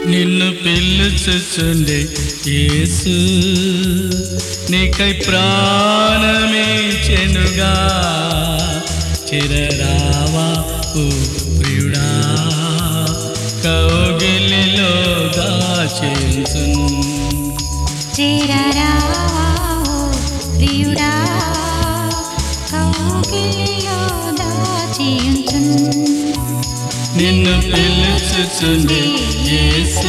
నిన్ను పిలుచుచుండే యేసు నీకై ప్రాణమే చెనుగా చిరరావా ఓ ప్రియుడా కౌగిలిలో దాచేసున్ చేరరావా ఓ ప్రియుడా కౌగిలిలో దాచియుంచున్ నిన్ను పిలుచుచుండే యేసు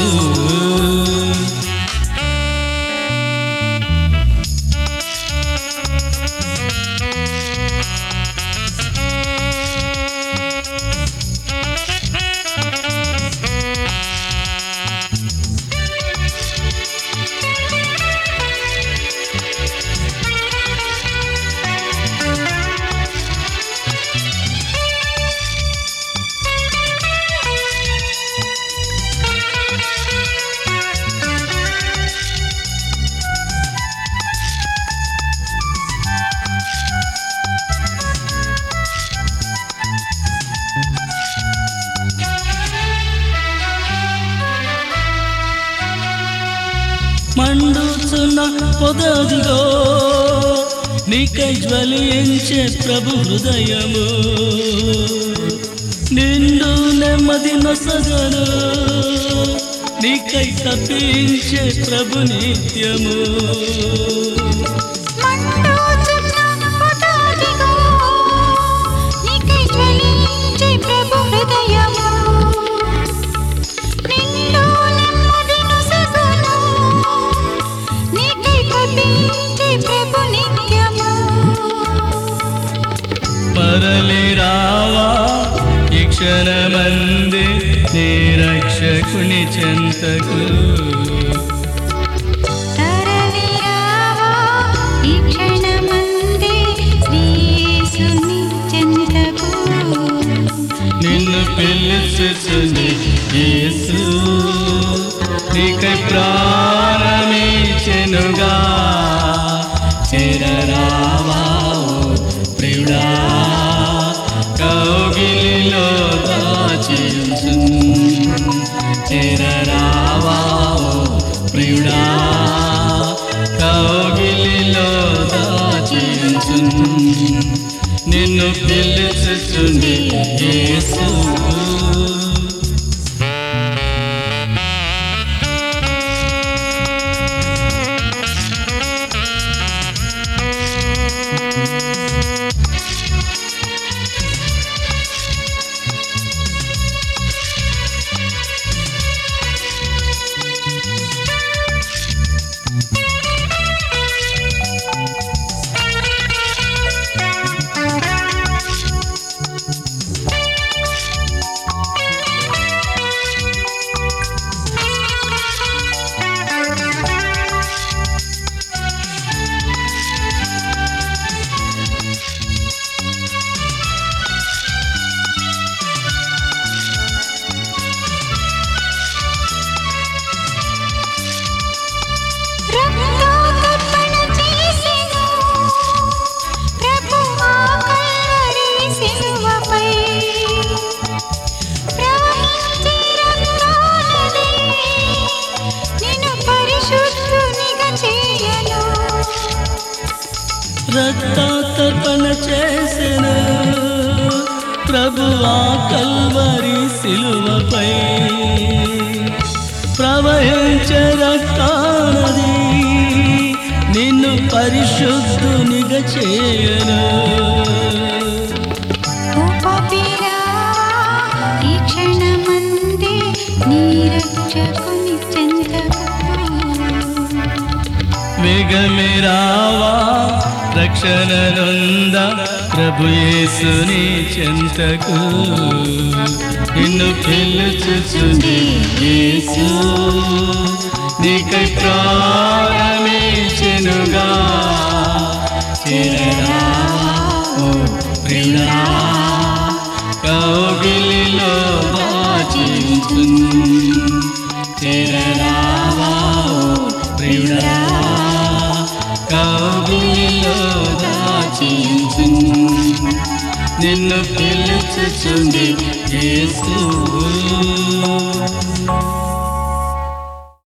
మండుచున్న పొదదిగో నీకై జ్వలించే ప్రభు హృదయము నిండు నెమ్మది నొసగను నీకై తప్పించే ప్రభు నిత్యము మండుచున్న పొదదిగో, నీకై జ్వలించే ప్రభు హృదయము. నిండు నెమ్మది నొసగును, నీకై తప్పించే ప్రభు నిత్యము. మరలి రావా ఈ క్షణమంది నీ రక్షకుని చెంతకు తరలిరావా ఈ క్షణమందే శ్రీయేసుని చెంతకు. నిన్ను పిలుచుచుంది యేసు నీకై ప్రాణమే చెనుగా చేరరావా ఓ ప్రియుడా కౌగిలిలో దాచించు చేరరావా ఓ ప్రియుడా కౌగిలిలో దాచించు నిన్ను పిలుచుచుండి యేసు రక్తోత్పన్న చేసెను ప్రభువా కల్వరి శిలువపై. ప్రవహించే రక్తనది నిన్ను పరిశుద్ధునిగా చేయను. రక్తాతర్పణ చేసిన ప్రభువా కల్వరి సిలువపై ప్రవహించే రక్తానది నిన్ను పరిశుద్ధునిగా చేయను ఓ పాపిరా, ఈ క్షణమందే నీ రక్షకుని చెంతకు వేగమిరావా రక్షణ నొంద ప్రభు యేసుని చెంతకు నిన్ను పిలుచుచుంది యేసు నీకై ప్రాణమే చెనుగా చేరరావా ఓ ప్రియుడా కౌగిలిలో వాచించు చేరరావా ఓ ప్రియుడా కౌగిలిలో దాచించు నిన్ను పిలుచుచుంది యేసు